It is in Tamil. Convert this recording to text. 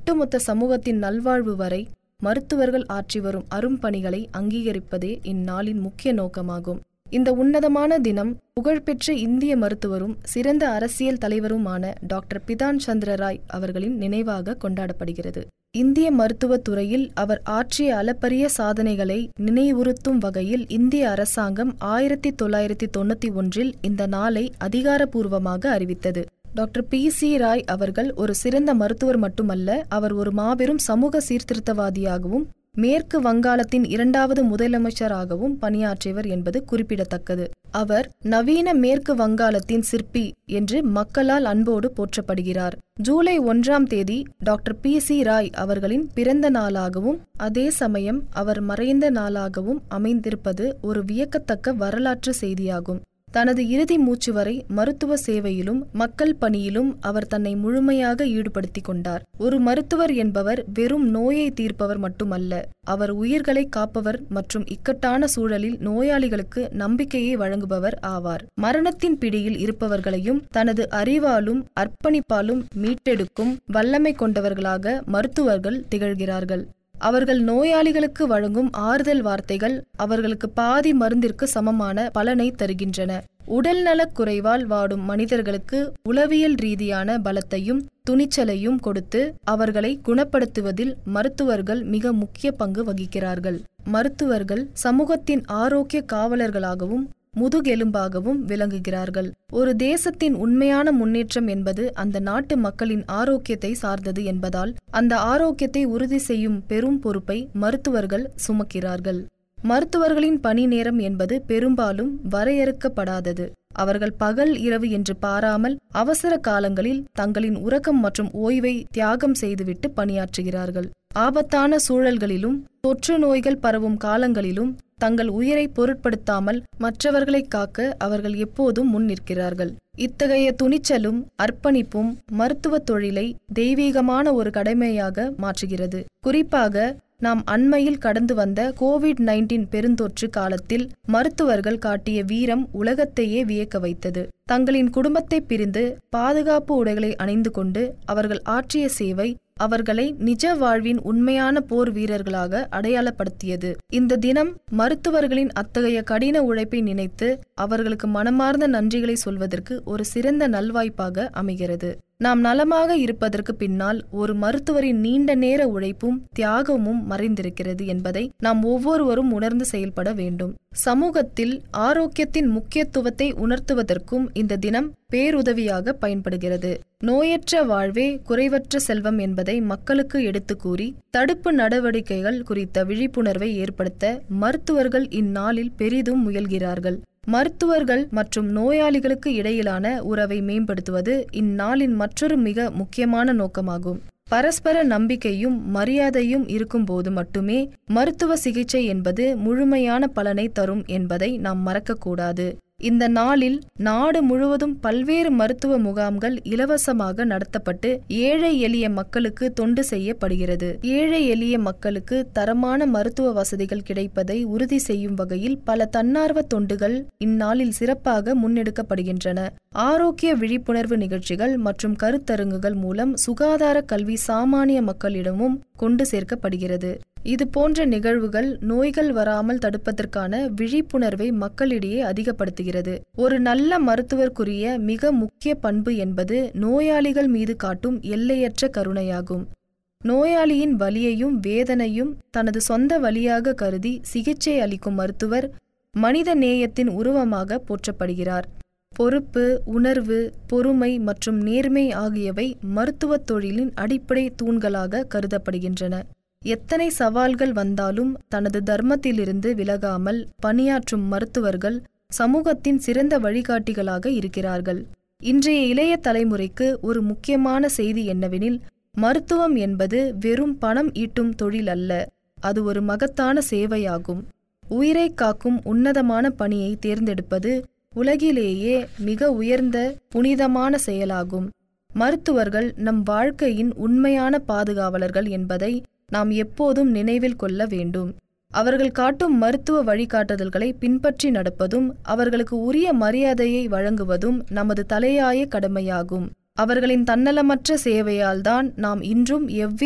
ஒட்டுமொத்த சமூகத்தின் நல்வாழ்வு வரை மருத்துவர்கள் ஆற்றி வரும் அரும்பணிகளை அங்கீகரிப்பதே இந்நாளின் முக்கிய நோக்கமாகும் இந்த உன்னதமான தினம் புகழ்பெற்ற இந்திய மருத்துவரும் சிறந்த அரசியல் தலைவருமான டாக்டர் பிதான் சந்திர ராய் அவர்களின் நினைவாக கொண்டாடப்படுகிறது இந்திய மருத்துவத் துறையில் அவர் ஆற்றிய அளப்பரிய சாதனைகளை நினைவுறுத்தும் வகையில் இந்திய அரசாங்கம் ஆயிரத்தி தொள்ளாயிரத்தி தொண்ணூத்தி ஒன்றில் இந்த நாளை அதிகாரப்பூர்வமாக அறிவித்தது டாக்டர் பி சி ராய் அவர்கள் ஒரு சிறந்த மருத்துவர் மட்டுமல்ல அவர் ஒரு மாபெரும் சமூக சீர்திருத்தவாதியாகவும் மேற்கு வங்காளத்தின் இரண்டாவது முதலமைச்சராகவும் பணியாற்றியவர் என்பது குறிப்பிடத்தக்கது அவர் நவீன மேற்கு வங்காளத்தின் சிற்பி என்று மக்களால் அன்போடு போற்றப்படுகிறார் ஜூலை ஒன்றாம் தேதி டாக்டர் பி சி ராய் அவர்களின் பிறந்த நாளாகவும் அதே சமயம் அவர் மறைந்த நாளாகவும் அமைந்திருப்பது ஒரு வியக்கத்தக்க வரலாற்று செய்தியாகும் தனது இறுதி மூச்சு வரை மருத்துவ சேவையிலும் மக்கள் பணியிலும் அவர் தன்னை முழுமையாக ஈடுபடுத்திக் கொண்டார் ஒரு மருத்துவர் என்பவர் வெறும் நோயை தீர்ப்பவர் மட்டுமல்ல அவர் உயிர்களை காப்பவர் மற்றும் இக்கட்டான சூழலில் நோயாளிகளுக்கு நம்பிக்கையை வழங்குபவர் ஆவார் மரணத்தின் பிடியில் இருப்பவர்களையும் தனது அறிவாலும் அர்ப்பணிப்பாலும் மீட்டெடுக்கும் வல்லமை கொண்டவர்களாக மருத்துவர்கள் திகழ்கிறார்கள் அவர்கள் நோயாளிகளுக்கு வழங்கும் ஆறுதல் வார்த்தைகள் அவர்களுக்கு பாதி மருந்திற்கு சமமான பலனை தருகின்றன உடல்நலக் குறைவால் வாடும் மனிதர்களுக்கு உளவியல் ரீதியான பலத்தையும் துணிச்சலையும் கொடுத்து அவர்களை குணப்படுத்துவதில் மருத்துவர்கள் மிக முக்கிய பங்கு வகிக்கிறார்கள் மருத்துவர்கள் சமூகத்தின் ஆரோக்கிய காவலர்களாகவும் முதுகெலும்பாகவும் விளங்குகிறார்கள் ஒரு தேசத்தின் உண்மையான முன்னேற்றம் என்பது அந்த நாட்டு மக்களின் ஆரோக்கியத்தை சார்ந்தது என்பதால் அந்த ஆரோக்கியத்தை உறுதி செய்யும் பெரும் பொறுப்பை மருத்துவர்கள் சுமக்கிறார்கள் மருத்துவர்களின் பணி நேரம் என்பது பெரும்பாலும் வரையறுக்கப்படாதது அவர்கள் பகல் இரவு என்று பாராமல் அவசர காலங்களில் தங்களின் உறக்கம் மற்றும் ஓய்வை தியாகம் செய்துவிட்டு பணியாற்றுகிறார்கள் ஆபத்தான சூழல்களிலும் தொற்று நோய்கள் பரவும் காலங்களிலும் தங்கள் உயிரை பொருட்படுத்தாமல் மற்றவர்களை காக்க அவர்கள் எப்போதும் முன் நிற்கிறார்கள் இத்தகைய துணிச்சலும் அர்ப்பணிப்பும் மருத்துவ தொழிலை தெய்வீகமான ஒரு கடமையாக மாற்றுகிறது குறிப்பாக நாம் அண்மையில் கடந்து வந்த கோவிட் நைன்டீன் பெருந்தொற்று காலத்தில் மருத்துவர்கள் காட்டிய வீரம் உலகத்தையே வியக்க வைத்தது தங்களின் குடும்பத்தை பிரிந்து பாதுகாப்பு உடைகளை அணிந்து கொண்டு அவர்கள் ஆற்றிய சேவை அவர்களை நிஜ வாழ்வின் உண்மையான போர் வீரர்களாக அடையாளப்படுத்தியது இந்த தினம் மருத்துவர்களின் அத்தகைய கடின உழைப்பை நினைத்து அவர்களுக்கு மனமார்ந்த நன்றிகளை சொல்வதற்கு ஒரு சிறந்த நல்வாய்ப்பாக அமைகிறது நாம் நலமாக இருப்பதற்கு பின்னால் ஒரு மருத்துவரின் நீண்ட நேர உழைப்பும் தியாகமும் மறைந்திருக்கிறது என்பதை நாம் ஒவ்வொருவரும் உணர்ந்து செயல்பட வேண்டும் சமூகத்தில் ஆரோக்கியத்தின் முக்கியத்துவத்தை உணர்த்துவதற்கும் இந்த தினம் பேருதவியாக பயன்படுகிறது நோயற்ற வாழ்வே குறைவற்ற செல்வம் என்பதை மக்களுக்கு எடுத்து கூறி தடுப்பு நடவடிக்கைகள் குறித்த விழிப்புணர்வை ஏற்படுத்த மருத்துவர்கள் இந்நாளில் பெரிதும் முயல்கிறார்கள் மருத்துவர்கள் மற்றும் நோயாளிகளுக்கு இடையிலான உறவை மேம்படுத்துவது இந்நாளின் மற்றொரு மிக முக்கியமான நோக்கமாகும் பரஸ்பர நம்பிக்கையும் மரியாதையும் இருக்கும்போது மட்டுமே மருத்துவ சிகிச்சை என்பது முழுமையான பலனை தரும் என்பதை நாம் மறக்கக்கூடாது இந்த நாளில் நாடு முழுவதும் பல்வேறு மருத்துவ முகாம்கள் இலவசமாக நடத்தப்பட்டு ஏழை எளிய மக்களுக்கு தொண்டு செய்யப்படுகிறது ஏழை எளிய மக்களுக்கு தரமான மருத்துவ வசதிகள் கிடைப்பதை உறுதி செய்யும் வகையில் பல தன்னார்வ தொண்டுகள் இந்நாளில் சிறப்பாக முன்னெடுக்கப்படுகின்றன ஆரோக்கிய விழிப்புணர்வு நிகழ்ச்சிகள் மற்றும் கருத்தரங்குகள் மூலம் சுகாதார கல்வி சாமானிய மக்களிடமும் கொண்டு சேர்க்கப்படுகிறது இது போன்ற நிகழ்வுகள் நோய்கள் வராமல் தடுப்பதற்கான விழிப்புணர்வை மக்களிடையே அதிகப்படுத்துகிறது ஒரு நல்ல மருத்துவர்க்குரிய மிக முக்கிய பண்பு என்பது நோயாளிகள் மீது காட்டும் எல்லையற்ற கருணையாகும் நோயாளியின் வலியையும் வேதனையும் தனது சொந்த வழியாக கருதி சிகிச்சை அளிக்கும் மருத்துவர் மனித நேயத்தின் உருவமாக போற்றப்படுகிறார் பொறுப்பு உணர்வு பொறுமை மற்றும் நேர்மை ஆகியவை மருத்துவத் தொழிலின் அடிப்படை தூண்களாக கருதப்படுகின்றன எத்தனை சவால்கள் வந்தாலும் தனது தர்மத்திலிருந்து விலகாமல் பணியாற்றும் மருத்துவர்கள் சமூகத்தின் சிறந்த வழிகாட்டிகளாக இருக்கிறார்கள் இன்றைய இளைய தலைமுறைக்கு ஒரு முக்கியமான செய்தி என்னவெனில் மருத்துவம் என்பது வெறும் பணம் ஈட்டும் தொழில் அல்ல அது ஒரு மகத்தான சேவையாகும் உயிரை காக்கும் உன்னதமான பணியை தேர்ந்தெடுப்பது உலகிலேயே மிக உயர்ந்த புனிதமான செயலாகும் மருத்துவர்கள் நம் வாழ்க்கையின் உண்மையான பாதுகாவலர்கள் என்பதை நாம் எப்போதும் நினைவில் கொள்ள வேண்டும் அவர்கள் காட்டும் மருத்துவ வழிகாட்டுதல்களை பின்பற்றி நடப்பதும் அவர்களுக்கு உரிய மரியாதையை வழங்குவதும் நமது தலையாய கடமையாகும் அவர்களின் தன்னலமற்ற சேவையால்தான் நாம் இன்றும் எவ்வி